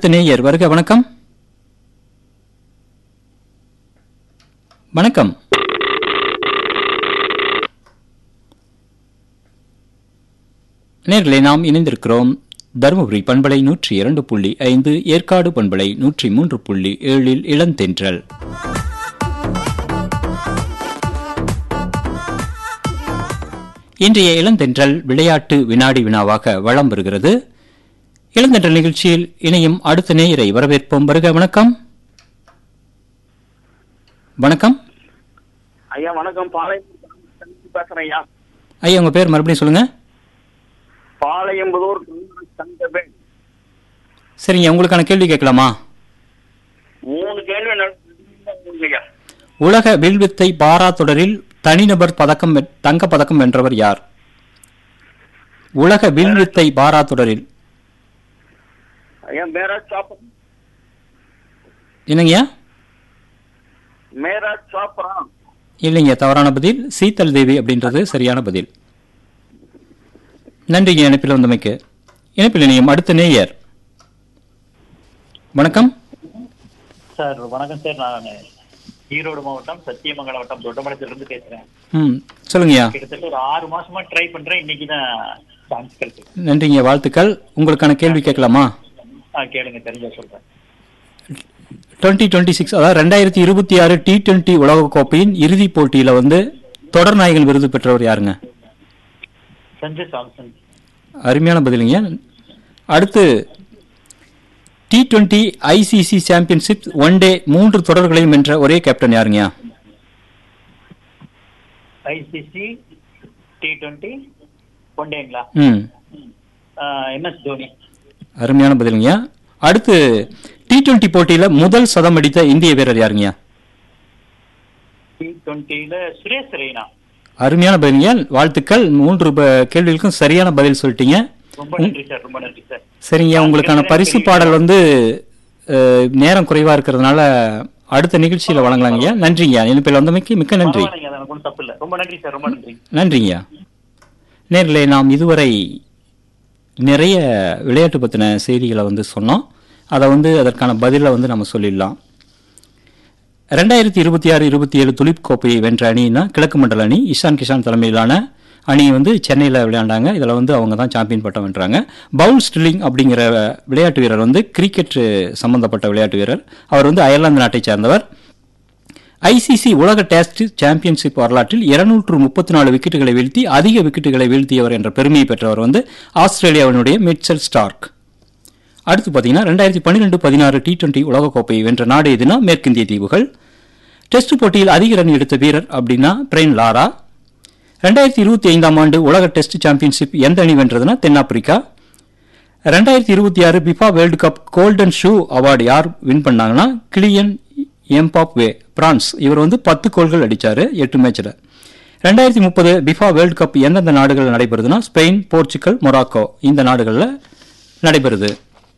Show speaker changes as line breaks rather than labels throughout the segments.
அடுத்த நேயர் வருக வணக்கம் வணக்கம் நேர்களே நாம் இணைந்திருக்கிறோம் தருமபுரி பண்பலை நூற்றி இரண்டு புள்ளி ஐந்து ஏற்காடு பண்பலை நூற்றி மூன்று புள்ளி ஏழில் இளந்தென்றல் இன்றைய இளந்தென்றல் விளையாட்டு வினாடி வினாவாக வளம் வருகிறது இளந்தென்றல் நிகழ்ச்சியில் இணையும் அடுத்த நேயரை வரவேற்போம் வருக வணக்கம் வணக்கம்
ஐயா வணக்கம் பாளையம் பேசுறேன் ஐயா
ஐயா உங்க பேர் மறுபடியும் சொல்லுங்க
பாளையம்புதூர் தங்கவேல்
சரிங்க உங்களுக்கான கேள்வி கேட்கலாமா
மூணு கேள்வி நடு- ஐயா
உலக வில்வித்தை பாரா தொடரில் தனிநபர் பதக்கம் வெ- தங்கப் பதக்கம் வென்றவர் யார் உலக வில்வித்தை பாரா தொடரில்
ஐயா மேரா சாப்ரா
என்னங்கய்யா
மேரா சாப்ரா
இல்லைங்க தவறான பதில் சீத்தல் தேவி அப்படின்றது சரியான பதில் நன்றிங்க இணைப்பில் வந்தமைக்கு இணைப்பில் இணையும் அடுத்த நேயர் வணக்கம்
சார் வணக்கம் சார் நான் ஈரோடு மாவட்டம் சத்தியமங்கலம் வட்டம் தொட்டமடத்திலிருந்து பேசுறேன்
ம் சொல்லுங்கய்யா
கிட்டத்தட்ட ஒரு ஆறு மாசமா ட்ரை பண்றேன் இன்னைக்கு தான் சான்ஸ் கிடைச்சது
நன்றிங்க வாழ்த்துக்கள் உங்களுக்கான கேள்வி கேட்கலாமா
ஆ கேளுங்க தெரிஞ்சா சொல்றேன்
டுவெண்ட்டி டுவெண்ட்டி சிக்ஸ் அதாவது ரெண்டாயிரத்தி இருபத்தி ஆறு டி டுவெண்ட்டி உலகக்கோப்பையின் இறுதிப் போட்டியில வந்து தொடர் நாயகன் விருது பெற்றவர் யாருங்க
சஞ்சய் சாம்சன்
அருமையான பதிலுங்க அடுத்து T twenty ICC championship one day மூன்று தொடர்களையும் வென்ற ஒரே கேப்டன் யாருங்கய்யா
ஐசிசி டி டுவெண்ட்டி ஒன் டேங்களா
ம்
எம்எஸ் தோனி
அருமையான பதிலுங்கய்யா அடுத்து டி டுவெண்ட்டி போட்டியில முதல் சதம் அடித்த இந்திய வீரர் யாருங்கய்யா
டி டுவெண்ட்டில சுரேஷ் ரெய்னா
அருமையான பதிலுங்க வாழ்த்துக்கள் மூன்று ப- கேள்விகளுக்கும் சரியான பதில் சொல்லிட்டீங்க
ரொம்ப நன்றி சார் ரொம்ப நன்றி சார்
சரிங்க உங்களுக்கான பரிசு பாடல் வந்து அஹ், நேரம் குறைவா இருக்கிறதுனால அடுத்த நிகழ்ச்சியில வழங்கலாங்கய்யா நன்றிங்கய்யா இனிப்பில் வந்தமைக்கு மிக்க நன்றி
பரவாயில்லைங்க அது எனக்கு ஒன்றும் தப்பு இல்லை ரொம்ப நன்றி சார் ரொம்ப நன்றி
நன்றிங்கய்யா நேர்களே நாம் இதுவரை நிறைய விளையாட்டு பற்றின செய்திகளை வந்து சொன்னோம் அதை வந்து அதற்கான பதிலை வந்து நம்ம சொல்லிடலாம் ரெண்டாயிரத்தி இருபத்தி ஆறு இருபத்தி ஏழு துலிப் கோப்பையை வென்ற அணின்னா கிழக்கு மண்டல அணி இஷான் கிஷான் தலைமையிலான அணி வந்து சென்னையில் விளையாண்டாங்க இதில் வந்து அவங்க தான் சாம்பியன் பட்டம் வென்றாங்க பவுல் ஸ்டில்லிங் அப்படிங்கிற விளையாட்டு வீரர் வந்து கிரிக்கெட் சம்பந்தப்பட்ட விளையாட்டு வீரர் அவர் வந்து அயர்லாந்து நாட்டைச் சேர்ந்தவர் ஐசிசி உலக டெஸ்ட் சாம்பியன்ஷிப் வரலாற்றில் இருநூற்று முப்பத்தி நாலு விக்கெட்டுகளை வீழ்த்தி அதிக விக்கெட்டுகளை வீழ்த்தியவர் என்ற பெருமையை பெற்றவர் வந்து ஆஸ்திரேலியாவினுடைய மிட்சல் ஸ்டார்க் அடுத்து பார்த்தீங்கன்னா ரெண்டாயிரத்தி பன்னிரெண்டு பதினாறு டி டுவெண்டி உலகக்கோப்பையை வென்ற நாடு எதுனா மேற்கிந்திய தீவுகள் டெஸ்ட் போட்டியில் அதிக ரன் எடுத்த வீரர் அப்படின்னா பிரெயின் லாரா ரெண்டாயிரத்தி இருபத்தி ஐந்தாம் ஆண்டு உலக டெஸ்ட் சாம்பியன்ஷிப் எந்த அணி வென்றதுன்னா தென்னாப்பிரிக்கா ரெண்டாயிரத்தி இருபத்தி ஆறு FIFA world cup golden shoe award யார் வின் பண்ணாங்கன்னா கிளியன் எம்பாப்வே பிரான்ஸ் இவர் வந்து பத்து கோல்கள் அடிச்சாரு எட்டு மேட்ச்ல ரெண்டாயிரத்தி முப்பது பிஃபா வேர்ல்டு கப் எந்தெந்த நாடுகள் நடைபெறுதுன்னா ஸ்பெயின் போர்ச்சுகல் மொராக்கோ இந்த நாடுகளில் நடைபெறுது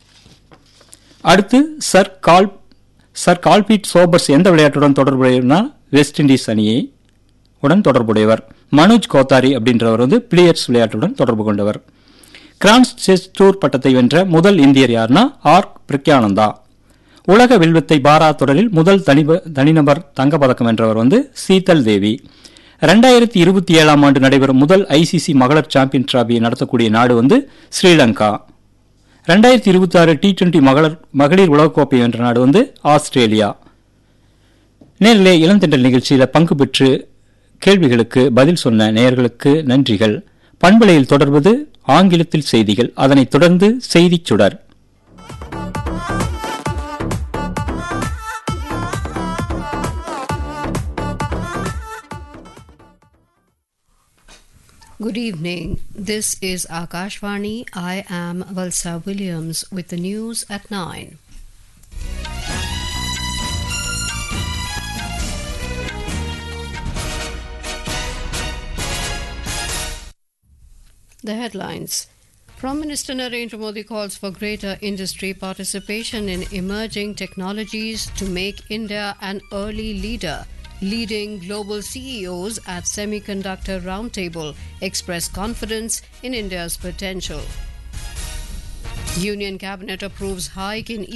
அடுத்து சர் கால் சர் கால்பீட் சோபர்ஸ் எந்த விளையாட்டுடன் தொடர்புடையவர்னா வெஸ்ட் இண்டீஸ் அணியை உடன் தொடர்புடையவர் மனோஜ் கோத்தாரி அப்படின்றவர் வந்து பிளேயர்ஸ் விளையாட்டுடன் தொடர்பு கொண்டவர் கிரான்ஸ் செஸ் டூர் பட்டத்தை வென்ற முதல் இந்தியர் யார்னா ஆர் பிரக்யானந்தா உலக வில்வித்தை பாரா தொடரில் முதல் தனிப தனிநபர் தங்கப்பதக்கம் வென்றவர் வந்து சீதல் தேவி ரெண்டாயிரத்தி இருபத்தி ஏழாம் ஆண்டு நடைபெறும் முதல் ஐசிசி மகளிர் சாம்பியன் டிராபியை நடத்தக்கூடிய நாடு வந்து ஸ்ரீலங்கா ரெண்டாயிரத்தி இருபத்தி ஆறு டி டுவெண்டி மகளிர் மகளிர் உலகக்கோப்பை வென்ற நாடு வந்து ஆஸ்திரேலியா நேரிலே இளந்தெண்டல் நிகழ்ச்சியில் பங்கு பெற்று கேள்விகளுக்கு பதில் சொன்ன நேயர்களுக்கு நன்றிகள் பண்பலையில் தொடர்வது ஆங்கிலத்தில் செய்திகள் அதனைத் தொடர்ந்து செய்திச் சுடர்
Good evening. This is Akashvani. I am Valsa Williams with the news at 9. The headlines. Prime Minister Narendra Modi calls for greater industry participation in emerging technologies to make India an early leader. Leading global CEOs at Semiconductor Roundtable express confidence in India's potential. Union Cabinet approves hike in